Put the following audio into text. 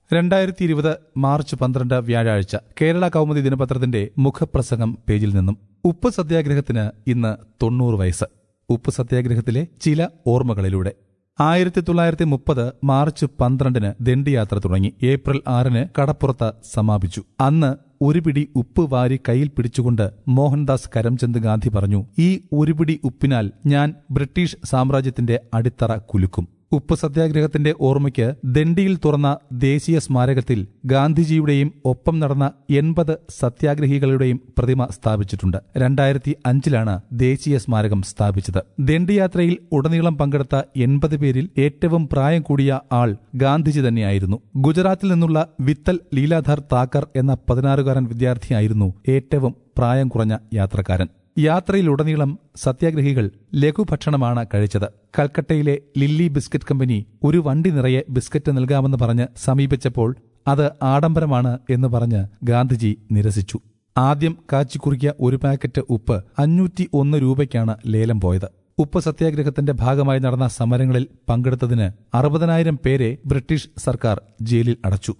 രണ്ടായിരത്തി ഇരുപത് മാർച്ച് പന്ത്രണ്ട് വ്യാഴാഴ്ച കേരള കൗമുദി ദിനപത്രത്തിന്റെ മുഖപ്രസംഗം പേജിൽ നിന്നും ഉപ്പ് സത്യാഗ്രഹത്തിന് ഇന്ന് തൊണ്ണൂറ് വയസ്സ് ഉപ്പ് സത്യാഗ്രഹത്തിലെ ചില ഓർമ്മകളിലൂടെ ആയിരത്തി തൊള്ളായിരത്തി മുപ്പത് മാർച്ച് പന്ത്രണ്ടിന് ദണ്ഡിയാത്ര തുടങ്ങി ഏപ്രിൽ ആറിന് കടപ്പുറത്ത് സമാപിച്ചു അന്ന് ഒരു പിടി ഉപ്പ് വാരി കയ്യിൽ പിടിച്ചുകൊണ്ട് മോഹൻദാസ് കരംചന്ദ് ഗാന്ധി പറഞ്ഞു ഈ ഒരു പിടി ഉപ്പിനാൽ ഞാൻ ബ്രിട്ടീഷ് സാമ്രാജ്യത്തിന്റെ അടിത്തറ കുലുക്കും ഉപ്പ് സത്യാഗ്രഹത്തിന്റെ ഓർമ്മയ്ക്ക് ദണ്ഡിയിൽ തുറന്ന ദേശീയ സ്മാരകത്തിൽ ഗാന്ധിജിയുടെയും ഒപ്പം നടന്ന എൺപത് സത്യാഗ്രഹികളുടെയും പ്രതിമ സ്ഥാപിച്ചിട്ടുണ്ട് രണ്ടായിരത്തി അഞ്ചിലാണ് ദേശീയ സ്മാരകം സ്ഥാപിച്ചത് ദണ്ഡിയാത്രയിൽ ഉടനീളം പങ്കെടുത്ത എൺപത് പേരിൽ ഏറ്റവും പ്രായം കൂടിയ ആൾ ഗാന്ധിജി തന്നെയായിരുന്നു ഗുജറാത്തിൽ നിന്നുള്ള വിത്തൽ ലീലാധർ താക്കർ എന്ന പതിനാറുകാരൻ വിദ്യാർത്ഥിയായിരുന്നു ഏറ്റവും പ്രായം കുറഞ്ഞ യാത്രക്കാരൻ യാത്രയിലുടനീളം സത്യാഗ്രഹികൾ ലഘുഭക്ഷണമാണ് കഴിച്ചത് കൽക്കട്ടയിലെ ലില്ലി ബിസ്ക്കറ്റ് കമ്പനി ഒരു വണ്ടി നിറയെ ബിസ്ക്കറ്റ് നൽകാമെന്ന് പറഞ്ഞ് സമീപിച്ചപ്പോൾ അത് ആഡംബരമാണ് എന്ന് പറഞ്ഞ് ഗാന്ധിജി നിരസിച്ചു ആദ്യം കാച്ചിക്കുറുക്കിയ ഒരു പാക്കറ്റ് ഉപ്പ് അഞ്ഞൂറ്റി ഒന്ന് രൂപയ്ക്കാണ് ലേലം പോയത് ഉപ്പ് സത്യാഗ്രഹത്തിന്റെ ഭാഗമായി നടന്ന സമരങ്ങളിൽ പങ്കെടുത്തതിന് അറുപതിനായിരം പേരെ ബ്രിട്ടീഷ് സർക്കാർ ജയിലിൽ അടച്ചു